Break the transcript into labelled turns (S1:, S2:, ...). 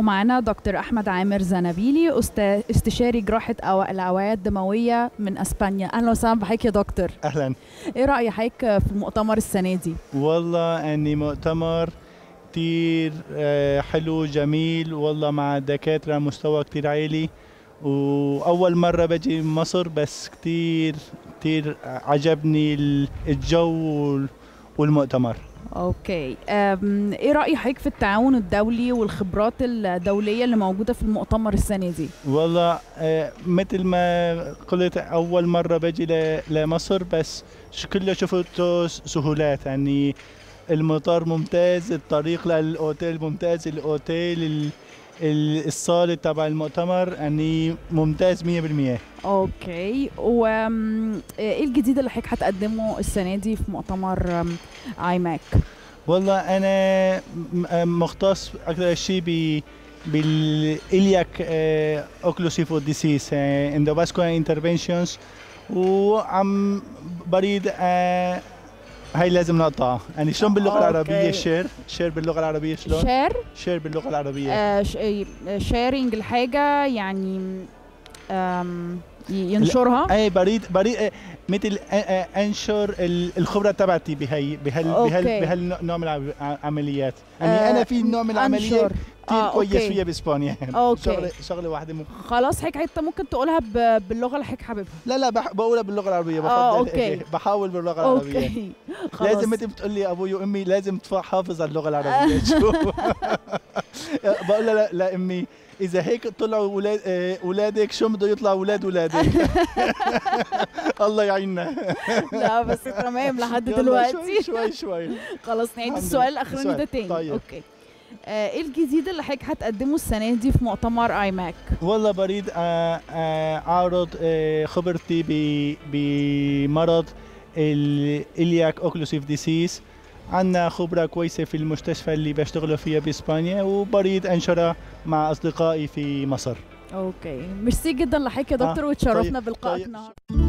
S1: ومعانا دكتور احمد عامر زنبيلي أست- استشاري جراحه أو الاوعيه الدمويه من اسبانيا اهلا وسهلا بحضرتك يا دكتور
S2: اهلا
S1: ايه راي حضرتك في المؤتمر السنه دي
S2: والله اني مؤتمر كتير آه، حلو جميل والله مع دكاترة مستوى كتير عالي وأول مرة بجي مصر بس كتير كتير عجبني ال- الجو والمؤتمر
S1: اوكي أم، ايه راي حضرتك في التعاون الدولي والخبرات الدوليه اللي موجوده في المؤتمر السنه دي
S2: والله آه، مثل ما قلت أول مرة بجي ل- لمصر بس ش- كله شفته س- سهولات يعني المطار ممتاز الطريق للأوتيل ممتاز الأوتيل ال- ال- الصالة تبع المؤتمر يعني ممتاز 100%
S1: اوكي وايه الجديد اللي حضرتك هتقدمه السنه دي في مؤتمر أم، ايماك
S2: والله أنا م- مختص أكثر شيء ب بالإلياك أوكلوسيف ديسيس اندوفاسكولار انترفنشنز وعم بريد آه، هاي لازم نقطعها يعني شلون باللغة
S1: أوكي.
S2: العربية شير شير باللغة العربية شلون
S1: شير
S2: شير باللغة العربية
S1: آه شيرنج الحاجه يعني أم، ي- ينشرها
S2: اي بريد بريد آه، مثل آه، آه، انشر ال- الخبره تبعتي بهي بهال
S1: أوكي.
S2: بهال بهالنوع من العمليات يعني
S1: آه،
S2: انا في نوع من العمليه
S1: أنشر.
S2: كثير
S1: آه،
S2: كويس
S1: أوكي.
S2: فيها باسبانيا
S1: أوكي.
S2: شغله شغله واحده م...
S1: خلاص حضرتك انت ممكن تقولها ب- باللغه اللي حضرتك حاببها
S2: لا لا بح... بقولها باللغه العربيه بفضل
S1: آه، أوكي.
S2: إيه، بحاول باللغه العربيه
S1: اوكي خلاص
S2: لازم انت بتقول لي ابوي وامي لازم تحافظ على اللغه العربيه شو بقول لها لا, لا امي اذا هيك طلعوا اولاد آه، اولادك شو بده يطلع اولاد اولادك الله يعيننا
S1: لا بس تمام لحد
S2: يلا
S1: دلوقتي
S2: شوي شوي شوي
S1: خلاص نعيد
S2: الحمد
S1: السؤال
S2: لله.
S1: الاخراني
S2: السؤال.
S1: ده تاني
S2: طيب.
S1: اوكي آه، ايه الجديد اللي حضرتك هتقدمه السنه دي في مؤتمر ايماك
S2: والله بريد آه، آه، اعرض آه، خبرتي ب- بمرض الإلياك اوكلوسيف ديسيس عندنا خبرة كويسة في المستشفى اللي بشتغله فيها بإسبانيا وبريد أنشرها مع أصدقائي في مصر
S1: اوكي ميرسي جدا لحضرتك يا دكتور وتشرفنا
S2: طيب،
S1: بلقائك
S2: طيب.
S1: النهارده